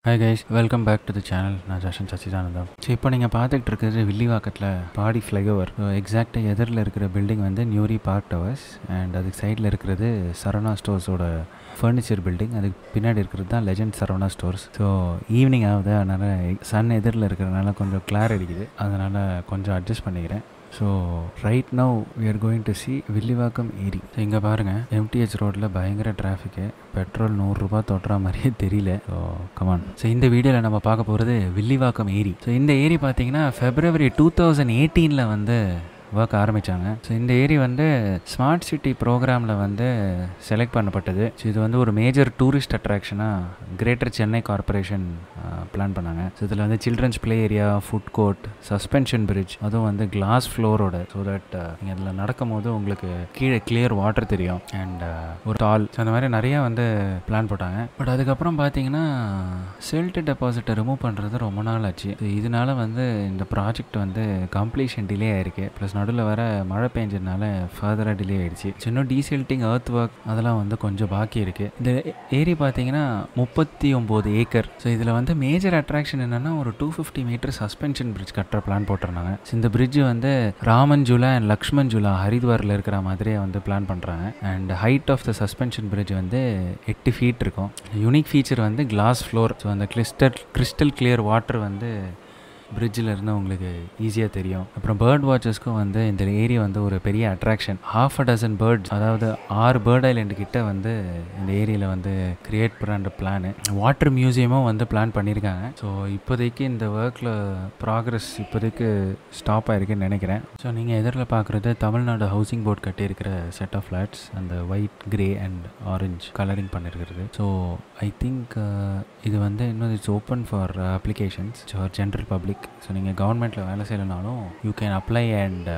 hi guys welcome back to the channel நான் ஜஷன் சச்சிதானந்தம் so இப்போ நீங்கள் பார்த்துட்டு இருக்கிறது வில்லிவாக்கத்தில் பாடி ஃப்ளைஓவர் ஸோ எக்ஸாக்டாக எதிரில் இருக்கிற பில்டிங் வந்து நியூரி பார்க் டவர்ஸ் அண்ட் அதுக்கு சைடில் இருக்கிறது சரவணா ஸ்டோர்ஸோட ஃபர்னிச்சர் பில்டிங் அதுக்கு பின்னாடி இருக்கிறது தான் legend Saravana stores so evening ஆகுது அதனால் சன் எதிரில் இருக்கிறதுனால கொஞ்சம் கிளார் அடிக்குது அதனால் கொஞ்சம் அட்ஜஸ்ட் பண்ணிக்கிறேன் so right now we are going to see Villivakkam ஏரி ஸோ இங்கே பாருங்கள் எம்டிஹெச் ரோட்டில் பயங்கர டிராஃபிக்கு பெட்ரோல் நூறுரூபா தொட்டுற மாதிரியே தெரியல ஸோ கமான் ஸோ இந்த வீடியோவில் நம்ம பார்க்க போகிறது வில்லிவாக்கம் ஏரி ஸோ இந்த ஏரி பார்த்தீங்கன்னா ஃபெப்ரவரி டூ தௌசண்ட் எயிட்டீனில் வந்து ஒர்க் ஆரம்பித்தாங்க ஸோ இந்த ஏரி வந்து ஸ்மார்ட் சிட்டி ப்ரோக்ராமில் வந்து செலக்ட் பண்ணப்பட்டது ஸோ இது வந்து ஒரு மேஜர் டூரிஸ்ட் அட்ராக்ஷனாக கிரேட்டர் சென்னை கார்பரேஷன் பிளான் பண்ணாங்க ஸோ இதில் வந்து children's play area food court suspension bridge அதுவும் வந்து கிளாஸ் ஃப்ளோரோட ஸோ தட் நீங்கள் அதில் நடக்கும் போது உங்களுக்கு கீழே கிளியர் வாட்டர் தெரியும் அண்ட் ஒரு டால் ஸோ அந்த மாதிரி நிறையா வந்து பிளான் போட்டாங்க பட் அதுக்கப்புறம் பார்த்தீங்கன்னா செல்ட் டெபாசிட்டை ரிமூவ் பண்ணுறது ரொம்ப நாள் ஆச்சு ஸோ இதனால வந்து இந்த ப்ராஜெக்ட் வந்து கம்ப்ளீஷன் டிலே ஆயிருக்கு ப்ளஸ் நடுவில் வர மழை பெஞ்சதுனால ஃபர்தராக டிலே ஆயிடுச்சு ஸோ இன்னும் டீசெல்ட்டிங் அர்த் ஒர்க் அதெல்லாம் வந்து கொஞ்சம் பாக்கி இருக்குது இந்த ஏரி பார்த்தீங்கன்னா முப்பத்தி ஒம்பது ஏக்கர் ஸோ இதில் வந்து மேஜர் அட்ராக்ஷன் என்னென்னா ஒரு two fifty metre suspension bridge கட்டுற பிளான் போட்டிருந்தாங்க ஸோ இந்த பிரிட்ஜ் வந்து ராமன் ஜூலா அண்ட் லக்ஷ்மன் ஜூலா ஹரித்வாரில் இருக்கிற மாதிரியே வந்து பிளான் பண்ணுறாங்க and height of the suspension bridge வந்து எட்டு ஃபீட் இருக்கும் யூனிக் ஃபீச்சர் வந்து கிளாஸ் ஃப்ளோர் ஸோ அந்த கிறிஸ்டல் கிறிஸ்டல் கிளியர் வாட்டர் வந்து பிரிட்ஜில் இருந்து உங்களுக்கு ஈஸியாக தெரியும் அப்புறம் பேர்ட் வாட்சஸ்க்கும் வந்து இந்த ஏரியா வந்து ஒரு பெரிய attraction half a dozen birds அதாவது ஆறு பேர்ட் ஐலண்டு கிட்ட வந்து இந்த ஏரியாவில் வந்து கிரியேட் பண்ணுற பிளானு வாட்டர் மியூசியமும் வந்து பிளான் பண்ணியிருக்காங்க ஸோ இப்போதைக்கு இந்த ஒர்க்கில் ப்ராக்ரஸ் இப்போதைக்கு ஸ்டாப் ஆயிருக்குன்னு நினைக்கிறேன் ஸோ நீங்கள் எதிரில் பார்க்குறது தமிழ்நாடு ஹவுசிங் போர்ட் கட்டியிருக்கிற செட் ஆஃப் ஃப்ளாட்ஸ் அந்த white grey and orange colouring பண்ணியிருக்கிறது ஸோ ஐ திங்க் இது வந்து இன்னும் it's open for applications for general public so நீங்கள் கவர்மெண்ட்டில் வேலை செய்யலைனாலும் you can apply and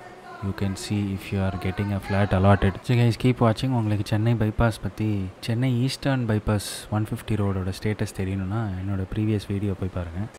you can see if you are getting a flat allotted so guys keep வாட்சிங் உங்களுக்கு சென்னை பைபாஸ் பற்றி Chennai eastern bypass one fifty ரோடோட ஸ்டேட்டஸ் தெரியணும்னா என்னோட ப்ரீவியஸ் வீடியோ போய் பாருங்கள்